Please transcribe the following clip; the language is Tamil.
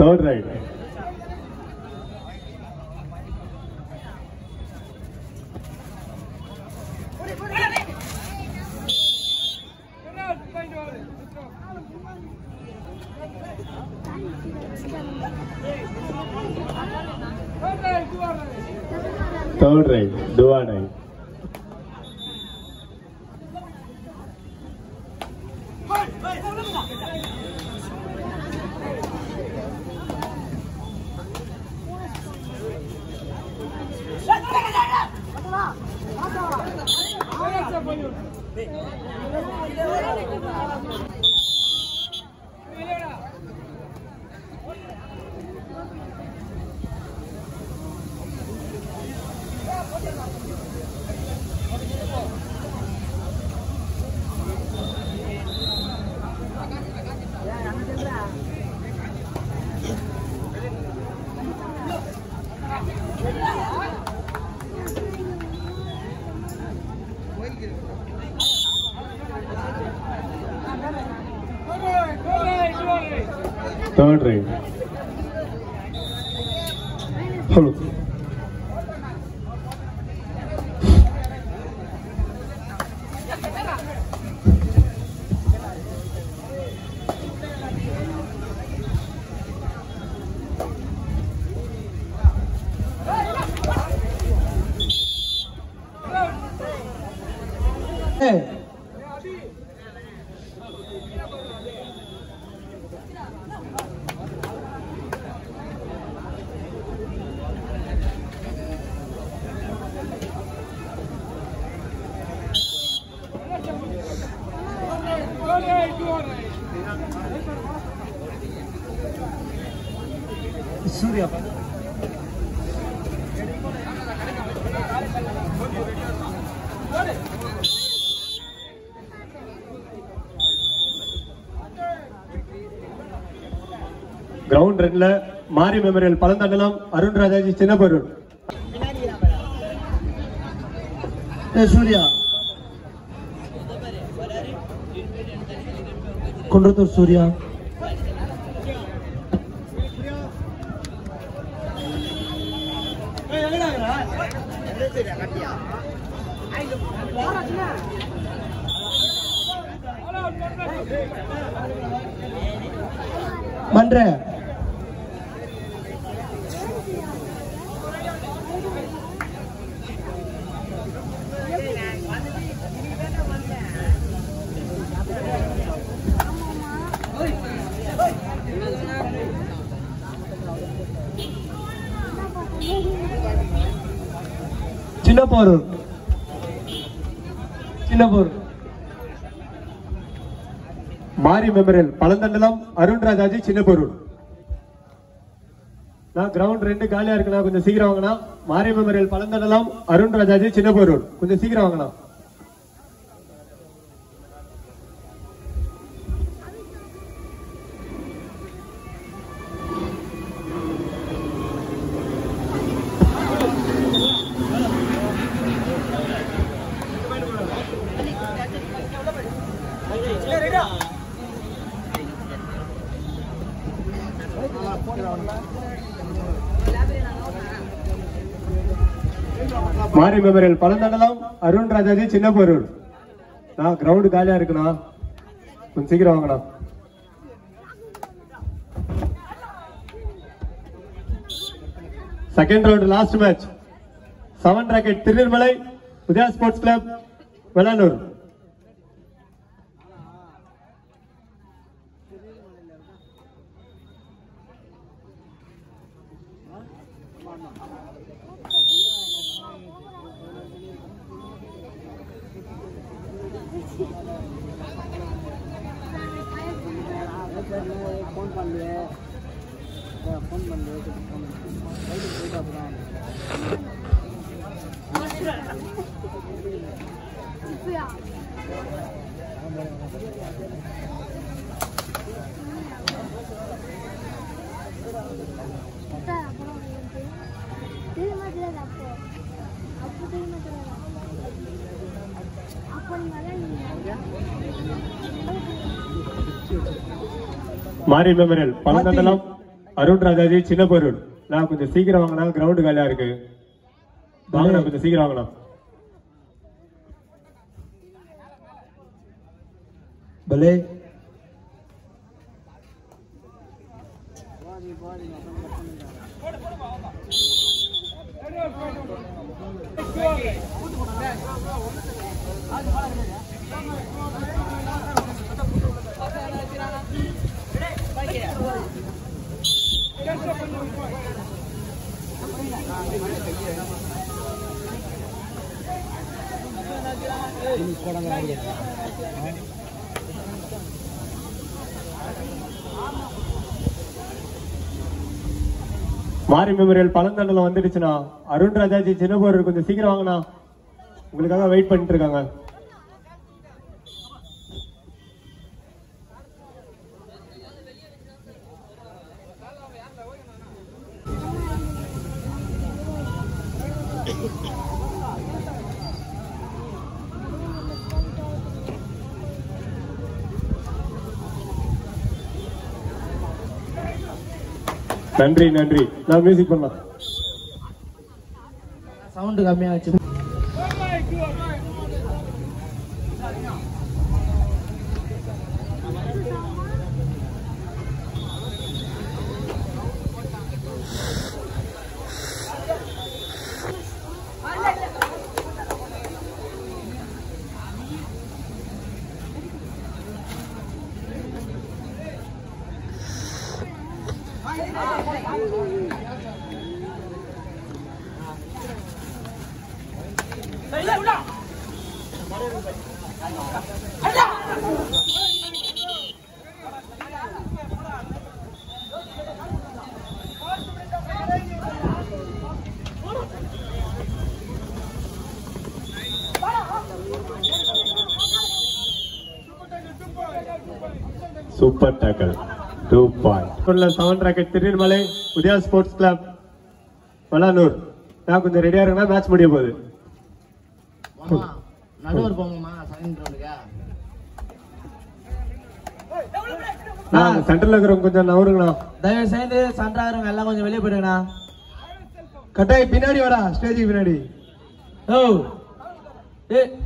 Third right. Third right. Do or die. Third right. Hello. Surya ground ரெண்டுல மாரி மெமோரியல் பழந்தண்டலம் அருண் ராஜாஜி சின்னபொருள் ஏ சூர்யா குன்றத்தூர் சூர்யா மன்ற சின்னப்போரூர் சின்னப்போரூர் மாரி மெமோரியல் பழந்தண்டலம் அருண் ராஜாஜி சின்னபொருள் நான் கிரவுண்ட் ரெண்டு காலியா இருக்குண்ணா கொஞ்சம் சீக்கிரம் வாங்கண்ணா மாரி மெமோரியல் பழந்தண்டலம் அருண் ராஜாஜி சின்னபொருள் கொஞ்சம் சீக்கிரம் வாங்கண்ணா மாரி மெமோரியல் பழந்தண்டலம் அருண் ராஜாஜி சின்னபொருள் நான் கிரவுண்ட் காலியா இருக்குண்ணா கொஞ்சம் சீக்கிரம் வாங்கண்ணா second round last match seven rocket Thirunelmalai Udaya sports club Velanur phone பண்ணு ஃபோன் பண்ணு போயிட்டு அப்புறம் தெரியுமா தெரியாது அப்போ அப்போ தெரியுமா தெரியாது அப்போ நீங்க விளையாடுனீங்க. மாரி மெமோரியல் பழந்தண்டலம் அருண் ராஜாஜி சின்ன பொருள் நான் கொஞ்சம் சீக்கிரம் வாங்கினா கிரவுண்டு காலியா இருக்கு வாங்கண்ணா கொஞ்சம் சீக்கிரம் வாங்கண்ணா பலே மாரி மெமோரியல் பழந்தண்டல வந்துடுச்சுண்ணா அருண் ராஜாஜி சின்ன பொருள் கொஞ்சம் சீக்கிரம் வாங்கண்ணா உங்களுக்காக வெயிட் பண்ணிட்டு இருக்காங்க நன்றி நன்றி நான் மியூசிக் பண்ணலாம் சவுண்டு கம்மியாச்சு super tackle two point seven rocket Thirunelmalai Udaya sports club Valanur நான் கொஞ்சம் ரெடியா இருக்கா மேட்ச் முடிய போகுது மாமா நடுவர் போங்கம்மா செகண்ட் ரவுண்டுக்கு நான் சென்டர்ல இருக்கிறவங்க கொஞ்சம் நவருங்கண்ணா தயவு செய்து சண்டாகிறவங்க எல்லாம் கொஞ்சம் வெளியே போயிடுங்கண்ணா கட்டாய் பின்னாடி வரா ஸ்டேஜுக்கு பின்னாடி ஓ ஏ